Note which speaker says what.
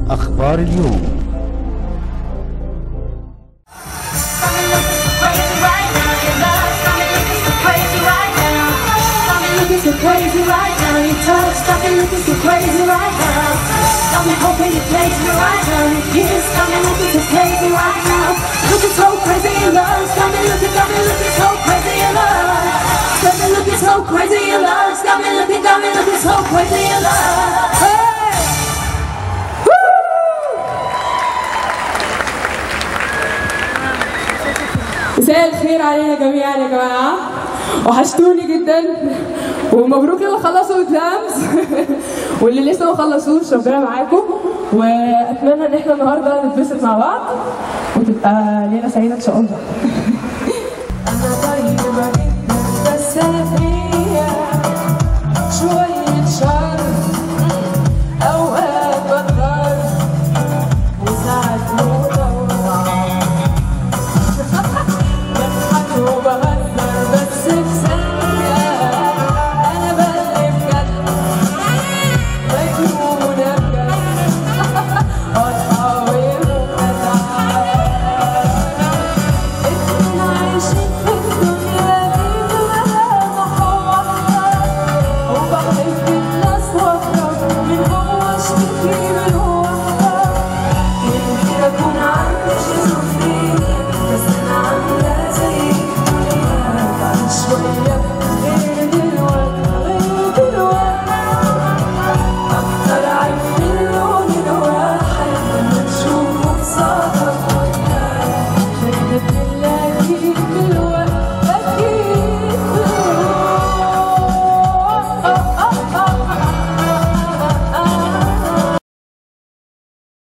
Speaker 1: أخبار اليوم
Speaker 2: so crazy right now. You touch, got me looking so crazy right now. Got me hoping you place me right now. Your kiss got me looking so crazy right now. Looking so crazy in love. Got me looking, got me looking so crazy in love. Got me looking so crazy in love. Got me looking, got me looking so crazy in love. Hey!
Speaker 3: مساء الخير علينا جميعا يا جماعة وحشتوني جدا ومبروك للي خلصوا اكزامز واللي لسه ما خلصوش ربنا معاكم واتمنى ان احنا النهارده نتبسط مع بعض وتبقى ليله سعيده ان شاء الله